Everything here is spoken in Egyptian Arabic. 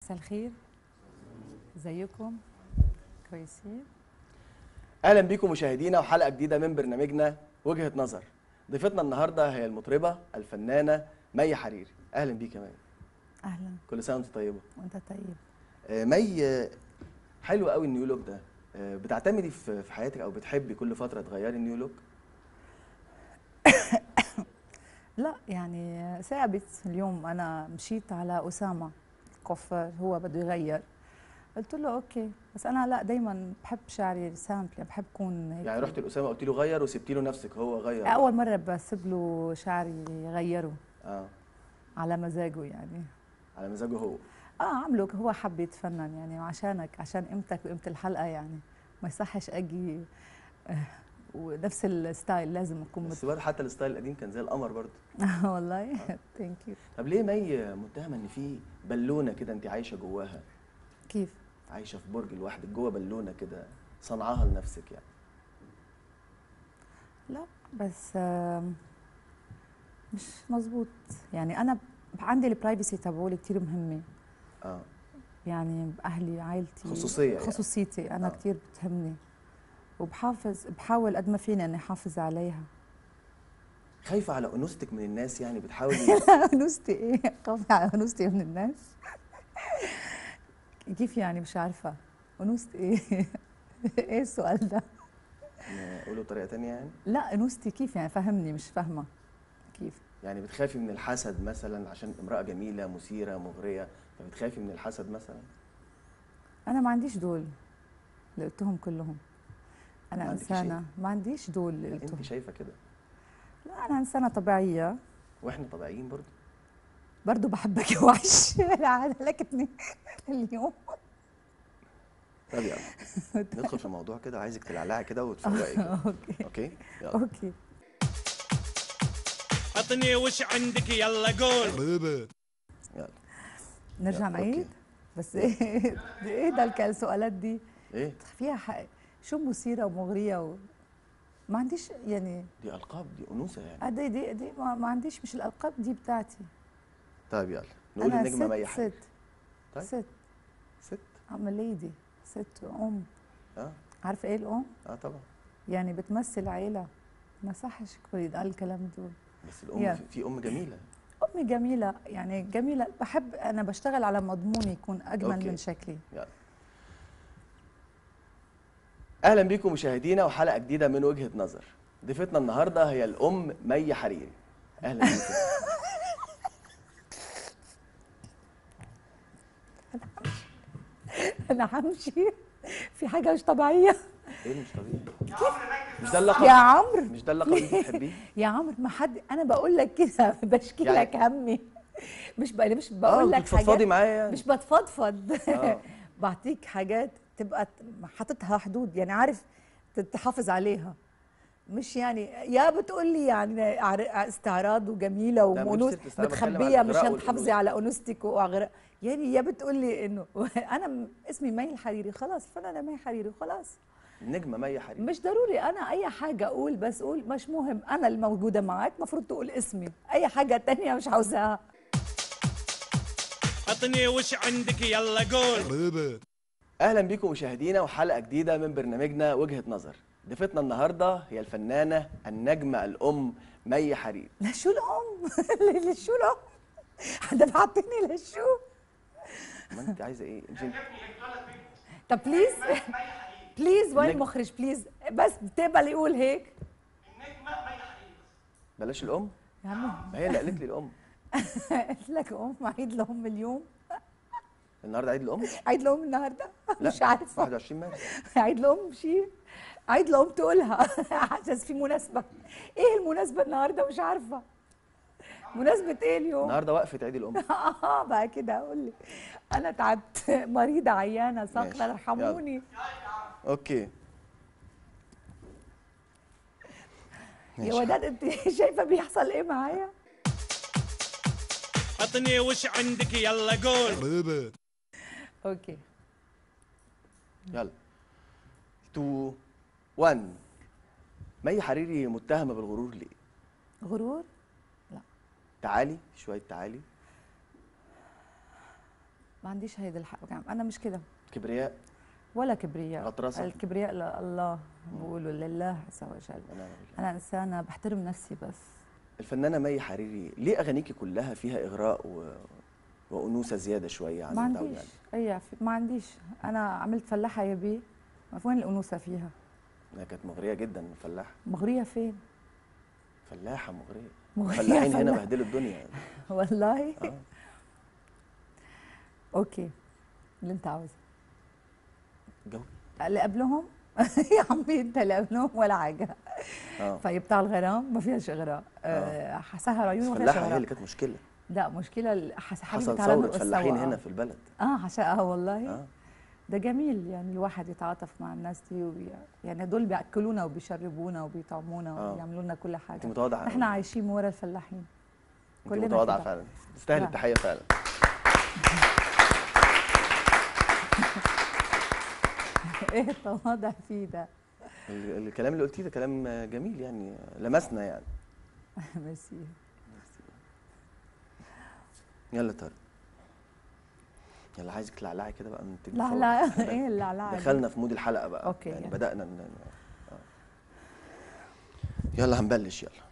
مساء الخير ازيكم كويسين اهلا بيكم مشاهدينا وحلقه جديده من برنامجنا وجهه نظر ضيفتنا النهارده هي المطربه الفنانه مي حريري اهلا بيك يا مي اهلا كل سنه وانت طيبه وانت طيب آه، مي آه، حلو قوي النيو لوك ده آه، بتعتمدي في في حياتك او بتحبي كل فتره تغيري النيو لوك لا يعني ثابت اليوم انا مشيت على اسامه كوفر هو بده يغير قلت له اوكي بس انا لا دائما بحب شعري سامبل يعني بحب كون هيك يعني رحت لاسامه قلت له غير وسبتي له نفسك هو غير اول مره بسيب له شعري يغيره اه على مزاجه يعني على مزاجه هو اه عمله هو حب يتفنن يعني وعشانك عشان قيمتك وقيمه الحلقه يعني ما يصحش اجي آه، ونفس الستايل لازم اكون بس برضه حتى الستايل القديم كان زي القمر برضه مت... والله ثانك يو طب ليه مي متهمه ان في بالونه كده انت عايشه جواها كيف عايشه في برج لوحدك جوه بالونه كده صنعاها لنفسك يعني لا بس آم، مش مزبوط يعني انا ب- عندي البرايفسي تبعولي كثير مهمه اه يعني اهلي عائلتي خصوصية يعني. خصوصيتي انا آه. كثير بتهمني وبحافظ بحاول قد ما فيني اني احافظ عليها خايفه على انوثتك من الناس يعني بتحاولي انوثتي ايه خاف على انوثتي من الناس كيف يعني مش عارفه انوثتي ايه ايه السؤال ده نقوله بطريقه تانية يعني لا انوثتي كيف يعني فهمني مش فاهمه كيف يعني بتخافي من الحسد مثلا عشان امراه جميله مثيره مغريه فبتخافي من الحسد مثلا انا ما عنديش دول اللي قلتهم كلهم ما انا عندك انسانه ما عنديش دول اللي انت قلتهم شايفه كده لا انا انسانه طبيعيه واحنا طبيعيين برضه برضو بحبك يا وحش العاده لكتني اليوم طب يلا ندخل في الموضوع كده عايزك تلعلعي كده وتفوقي كده اوكي اوكي يلا اوكي عطني وش عندك يلا قول يلا نرجع يلا، أوكي. نعيد بس ايه ايه ده الك- السؤالات دي ايه فيها حق شو مثيره ومغريه و... ما عنديش يعني دي القاب دي انوثه يعني آه دي دي, دي ما, ما عنديش مش الالقاب دي بتاعتي طيب يلا نقول انا النجمه مي ست حريري ست طيب. ست ست ام ليدي ست ام اه عارفه ايه الام اه طبعا يعني بتمثل عيله ما صحش يكون يتقال الكلام دول بس الام يلا. في, في ام جميله امي جميله يعني جميله بحب انا بشتغل على مضمون يكون اجمل أوكي. من شكلي يلا اهلا بيكم مشاهدينا وحلقه جديده من وجهه نظر ضيفتنا النهارده هي الام مي حريري اهلا بيكم انا همشي في حاجه مش طبيعيه ايه مش طبيعي مش ده اللقب يا عمرو مش ده اللقب اللي بتحبيه يا عمرو ما حد انا بقول لك كده بشكي يعني- لك همي مش ب... مش اه بقول لك بتفضفضي حاجات معايا يعني مش بتفضفض آه. بعطيك حاجات تبقى ت- حاططها حدود يعني عارف ت- تحافظ عليها مش يعني يا بتقول لي يعني عر- استعراض وجميله لا، مش وانوث ست استعراض، بتكلم عن متخبيه الإغراء مشان تحافظي والأنوثة. على انوثتك واغراء يعني يا بتقول لي انه انا م- اسمي مي الحريري خلاص فانا مي حريري خلاص النجمه مي حريري مش ضروري انا اي حاجه اقول بس اقول مش مهم انا الموجوده معاك المفروض تقول اسمي اي حاجه تانية مش عاوزاها عطني وش عندك يلا قول اهلا بيكم مشاهدينا وحلقه جديده من برنامجنا وجهه نظر ضيفتنا النهارده هي الفنانه النجمه الام مي حريري لا شو الام لا شو الام حدا بعطيني لشو ما انت عايزه ايه مش انت طب بليز بليز وين النجم. المخرج بليز بس بتقبل يقول هيك بلاش الام يا عمي ما هي اللي قالت لي الام قلت لك ام عيد لهم اليوم النهارده عيد الام عيد لهم النهارده لا مش عارفه 21 مارس عيد لهم شيء عيد لهم تقولها عشان في مناسبه ايه المناسبه النهارده مش عارفه مناسبه ايه اليوم النهارده وقفه عيد الام اه بقى كده اقول لك انا تعبت مريضه عيانه ماشي. ساقطه يلا. ارحموني اوكي يا ماشي. وداد انت شايفه بيحصل ايه معايا عطني وش عندك يلا قول اوكي يلا 2 1 مي حريري متهمه بالغرور ليه غرور تعالي شويه تعالي ما عنديش هيدي الحق انا مش كده كبرياء ولا كبرياء غطرسة؟ الكبرياء لله بقولوا لله عز وجل ونعم بالله. انا انسانه بحترم نفسي بس الفنانه مي حريري ليه اغانيكي كلها فيها اغراء و... وانوثه زياده شويه عن ما المتعود عنديش عليه اي ما عنديش انا عملت فلاحه يا بي ما في وين الانوثه فيها انها كانت مغريه جدا فلاحه مغريه فين فلاحه مغريه مغرية فلاحين هنا فلاحة. بهدلوا الدنيا والله اه اوكي اللي انت عاوزه جو اللي قبلهم يا عمي انت اللي قبلهم ولا حاجه اه طيب بتاع الغرام ما فيهاش اغراء أه سهر عيون ما فيهاش فلاحه هي اغراء اللي كانت مشكله لا مشكله ال- حس- حبيبه حصل على ثوره نقص فلاحين السوا. هنا في البلد اه عشاءها والله اه ده جميل يعني الواحد يتعاطف مع الناس دي وبي... يعني دول بياكلونا وبيشربونا وبيطعمونا آه. وبيعملوا لنا كل انت حاجه متواضعه احنا عايشين من ورا الفلاحين انت كلنا متواضعه كده. فعلا تستاهل لا. التحيه فعلا ايه التواضع فيه ده ال- الكلام اللي قلتيه ده كلام جميل يعني لمسنا يعني ميرسي يلا طارق يلا عايزك تلعلعي كده بقى من لا لا ايه اللعلعه دي؟ دخلنا في مود الحلقه بقى أوكي، يعني يلا. بدانا ن... آه. يلا هنبلش يلا